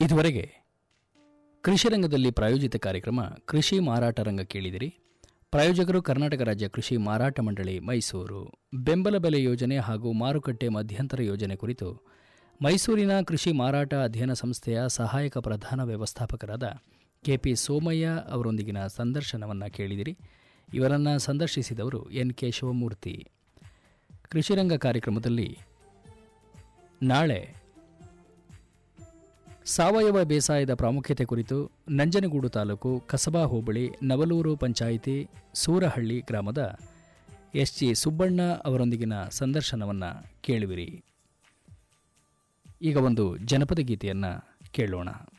ಇದುವರೆಗೆ ಕೃಷಿ ರಂಗದಲ್ಲಿ ಪ್ರಾಯೋಜಿತ ಕಾರ್ಯಕ್ರಮ ಕೃಷಿ ಮಾರಾಟ ರಂಗ ಕೇಳಿದಿರಿ ಪ್ರಾಯೋಜಕರು ಕರ್ನಾಟಕ ರಾಜ್ಯ ಕೃಷಿ ಮಾರಾಟ ಮಂಡಳಿ ಮೈಸೂರು ಬೆಂಬಲ ಬೆಲೆ ಯೋಜನೆ ಹಾಗೂ ಮಾರುಕಟ್ಟೆ ಮಧ್ಯಂತರ ಯೋಜನೆ ಕುರಿತು ಮೈಸೂರಿನ ಕೃಷಿ ಮಾರಾಟ ಅಧ್ಯಯನ ಸಂಸ್ಥೆಯ ಸಹಾಯಕ ಪ್ರಧಾನ ವ್ಯವಸ್ಥಾಪಕರಾದ ಕೆಪಿ ಸೋಮಯ್ಯ ಅವರೊಂದಿಗಿನ ಸಂದರ್ಶನವನ್ನು ಕೇಳಿದಿರಿ ಇವರನ್ನು ಸಂದರ್ಶಿಸಿದವರು ಎನ್ ಕೆ ಶಿವಮೂರ್ತಿ ಕೃಷಿರಂಗ ಕಾರ್ಯಕ್ರಮದಲ್ಲಿ ನಾಳೆ ಸಾವಯವ ಬೇಸಾಯದ ಪ್ರಾಮುಖ್ಯತೆ ಕುರಿತು ನಂಜನಗೂಡು ತಾಲೂಕು ಕಸಬಾ ಹೋಬಳಿ ನವಲೂರು ಪಂಚಾಯಿತಿ ಸೂರಹಳ್ಳಿ ಗ್ರಾಮದ ಎಸ್ ಜಿ ಸುಬ್ಬಣ್ಣ ಅವರೊಂದಿಗಿನ ಸಂದರ್ಶನವನ್ನು ಕೇಳುವಿರಿ ಈಗ ಒಂದು ಜನಪದ ಗೀತೆಯನ್ನು ಕೇಳೋಣ